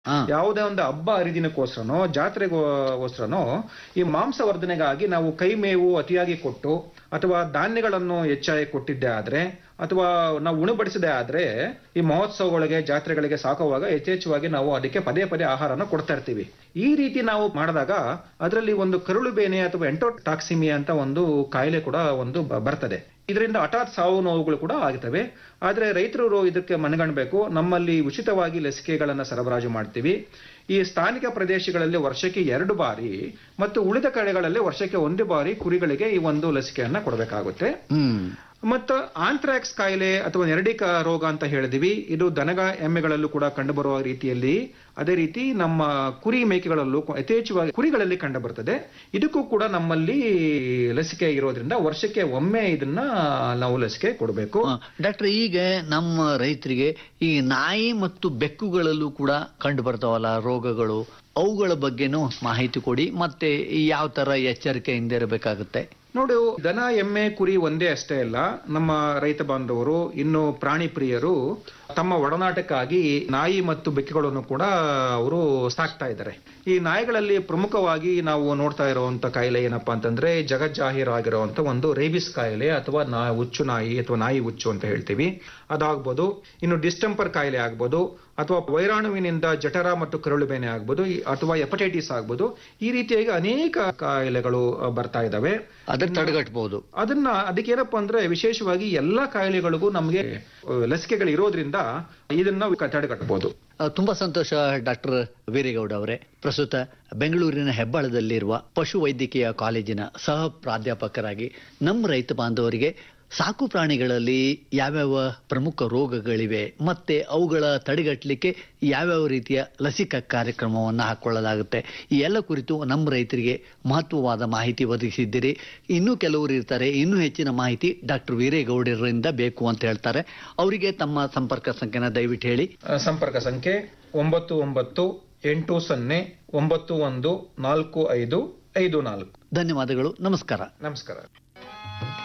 ಹಾ. ಯಾವುದೇ ಒಂದು ಹಬ್ಬ ಹರಿದಿನಕ್ಕೋಸ್ಕರನೋ ಜಾತ್ರೆಗೋಸ್ಕರನೋ ಈ ಮಾಂಸವರ್ಧನೆಗಾಗಿ ನಾವು ಕೈ ಮೇವು ಅತಿಯಾಗಿ ಕೊಟ್ಟು ಅಥವಾ ಧಾನ್ಯಗಳನ್ನು ಹೆಚ್ಚಾಗಿ ಕೊಟ್ಟಿದ್ದೆ ಆದ್ರೆ ಅಥವಾ ನಾವು ಉಣಬಡಿಸದೆ ಆದ್ರೆ ಈ ಮಹೋತ್ಸವಗಳಿಗೆ ಜಾತ್ರೆಗಳಿಗೆ ಸಾಕುವಾಗ ಯಥೇಚ್ಛವಾಗಿ ನಾವು ಅದಕ್ಕೆ ಪದೇ ಪದೇ ಆಹಾರನ ಕೊಡ್ತಾ ಇರ್ತೀವಿ ಈ ರೀತಿ ನಾವು ಮಾಡಿದಾಗ ಅದರಲ್ಲಿ ಒಂದು ಕರುಳು ಬೇನೆ ಅಥವಾ ಎಂಟೋಟಾಕ್ಸಿಮಿಯಾ ಅಂತ ಒಂದು ಕಾಯಿಲೆ ಕೂಡ ಒಂದು ಬ- ಬರ್ತದೆ ಇದರಿಂದ ಹಠಾತ್ ಸಾವು ನೋವುಗಳು ಕೂಡ ಆಗ್ತವೆ ಆದ್ರೆ ರೈತರು ಇದಕ್ಕೆ ಮನಗಣಬೇಕು ನಮ್ಮಲ್ಲಿ ಉಚಿತವಾಗಿ ಲಸಿಕೆಗಳನ್ನು ಸರಬರಾಜು ಮಾಡ್ತೀವಿ ಈ ಸ್ಥಾನಿಕ ಪ್ರದೇಶಗಳಲ್ಲಿ ವರ್ಷಕ್ಕೆ ಎರಡು ಬಾರಿ ಮತ್ತು ಉಳಿದ ಕಡೆಗಳಲ್ಲಿ ವರ್ಷಕ್ಕೆ ಒಂದು ಬಾರಿ ಕುರಿಗಳಿಗೆ ಈ ಒಂದು ಲಸಿಕೆಯನ್ನ ಕೊಡಬೇಕಾಗುತ್ತೆ ಹ್ಮ್ ಮತ್ತು ಆಂಥ್ರಾಕ್ಸ್ ಕಾಯಿಲೆ ಅಥವಾ ನೆರಡಿಕ ರೋಗ ಅಂತ ಹೇಳಿದಿವಿ ಇದು ದನಗ ಎಮ್ಮೆಗಳಲ್ಲೂ ಕೂಡ ಕಂಡುಬರುವ ರೀತಿಯಲ್ಲಿ ಅದೇ ರೀತಿ ನಮ್ಮ ಕುರಿ ಮೇಕೆಗಳಲ್ಲೂ ಕು- ಯಥೇಚ್ಛವಾಗಿ ಕುರಿಗಳಲ್ಲಿ ಕಂಡುಬರ್ತದೆ ಇದಕ್ಕೂ ಕೂಡ ನಮ್ಮಲ್ಲಿ ಲಸಿಕೆ ಇರೋದ್ರಿಂದ ವರ್ಷಕ್ಕೆ ಒಮ್ಮೆ ಇದನ್ನ ನಾವು ಲಸಿಕೆ ಕೊಡಬೇಕು ಆ, ಡಾಕ್ಟರ್ ಈಗ ನಮ್ಮ ರೈತರಿಗೆ ಈ ನಾಯಿ ಮತ್ತು ಬೆಕ್ಕುಗಳಲ್ಲೂ ಕೂಡ ಕಂಡು ಬರ್ತಾವಲ್ಲ ರೋಗಗಳು ಅವುಗಳ ಬಗ್ಗೆನೂ ಮಾಹಿತಿ ಕೊಡಿ ಮತ್ತೆ ಯಾವ ತರ ಎಚ್ಚರಿಕೆಯಿಂದ ಇರಬೇಕಾಗುತ್ತೆ ನೋಡು ದನ ಎಮ್ಮೆ ಕುರಿ ಒಂದೇ ಅಷ್ಟೇ ಅಲ್ಲ ನಮ್ಮ ರೈತ ಬಾಂಧವರು ಇನ್ನು ಪ್ರಾಣಿ ಪ್ರಿಯರು ತಮ್ಮ ಒಡನಾಟಕ್ಕಾಗಿ ನಾಯಿ ಮತ್ತು ಬೆಕ್ಕುಗಳನ್ನು ಕೂಡ ಅವರು ಸಾಕ್ತಾ ಇದ್ದಾರೆ ಈ ನಾಯಿಗಳಲ್ಲಿ ಪ್ರಮುಖವಾಗಿ ನಾವು ನೋಡ್ತಾ ಇರುವಂತ ಕಾಯಿಲೆ ಏನಪ್ಪಾ ಅಂತಂದ್ರೆ ಜಗಜ್ಜಾಹೀರಾಗಿರುವಂತ ಒಂದು ರೇಬಿಸ್ ಕಾಯಿಲೆ ಅಥವಾ ನಾ ಹುಚ್ಚು ನಾಯಿ ಅಥವಾ ನಾಯಿ ಹುಚ್ಚು ಅಂತ ಹೇಳ್ತೀವಿ ಅದಾಗ್ಬೋದು ಇನ್ನು ಡಿಸ್ಟೆಂಪರ್ ಕಾಯಿಲೆ ಆಗ್ಬೋದು ಅಥವಾ ವೈರಾಣುವಿನಿಂದ ಜಠರ ಮತ್ತು ಕರುಳು ಬೇನೆ ಆಗ್ಬೋದು ಈ- ಅಥವಾ ಹೆಪಟೈಟಿಸ್ ಆಗ್ಬೋದು ಈ ರೀತಿಯಾಗಿ ಅನೇಕ ಕಾಯಿಲೆಗಳು ಆ, ಬರ್ತಾ ಇದಾವೆ ಅದನ್ನ ತಡೆಗಟ್ಟಬಹುದು ಅದನ್ನ ಅದಕ್ಕೇನಪ್ಪ ಅಂದ್ರೆ ವಿಶೇಷವಾಗಿ ಎಲ್ಲಾ ಕಾಯಿಲೆಗಳಿಗೂ ನಮಗೆ ಲಸಿಕೆಗಳು ಇರೋದ್ರಿಂದ ಇದನ್ನ ನಾವು ತಡೆಗಟ್ಟಬಹುದು ಆ, ತುಂಬಾ ಸಂತೋಷ ಡಾಕ್ಟರ್ ವೀರೇಗೌಡ ಅವರೇ ಪ್ರಸ್ತುತ ಬೆಂಗಳೂರಿನ ಹೆಬ್ಬಾಳದಲ್ಲಿರುವ ಪಶು ವೈದ್ಯಕೀಯ ಕಾಲೇಜಿನ ಸಹ ಪ್ರಾಧ್ಯಾಪಕರಾಗಿ ನಮ್ಮ ರೈತ ಬಾಂಧವರಿಗೆ ಸಾಕು ಪ್ರಾಣಿಗಳಲ್ಲಿ ಯಾವ್ಯಾವ ಪ್ರಮುಖ ರೋಗಗಳಿವೆ ಮತ್ತೆ ಅವುಗಳ ತಡೆಗಟ್ಟಲಿಕ್ಕೆ ಯಾವ್ಯಾವ ರೀತಿಯ ಲಸಿಕಾ ಕಾರ್ಯಕ್ರಮವನ್ನು ಹಾಕೊಳ್ಳಲಾಗುತ್ತೆ ಈ ಎಲ್ಲ ಕುರಿತು ನಮ್ಮ ರೈತರಿಗೆ ಮಹತ್ವವಾದ ಮಾಹಿತಿ ಒದಗಿಸಿದ್ದೀರಿ ಇನ್ನೂ ಕೆಲವರು ಇರ್ತಾರೆ ಇನ್ನೂ ಹೆಚ್ಚಿನ ಮಾಹಿತಿ ಡಾಕ್ಟರ್ ವೀರೇಗೌಡರಿಂದ ಬೇಕು ಅಂತ ಹೇಳ್ತಾರೆ ಅವರಿಗೆ ತಮ್ಮ ಸಂಪರ್ಕ ಸಂಖ್ಯೆನ ದಯವಿಟ್ಟು ಹೇಳಿ ಆ, ಸಂಪರ್ಕ ಸಂಖ್ಯೆ ಒಂಬತ್ತು ಒಂಬತ್ತು ಎಂಟು ಸೊನ್ನೆ ಒಂಬತ್ತು ಒಂದು ನಾಲ್ಕು ಐದು ಐದು ನಾಲ್ಕು ಧನ್ಯವಾದಗಳು ನಮಸ್ಕಾರ ನಮಸ್ಕಾರ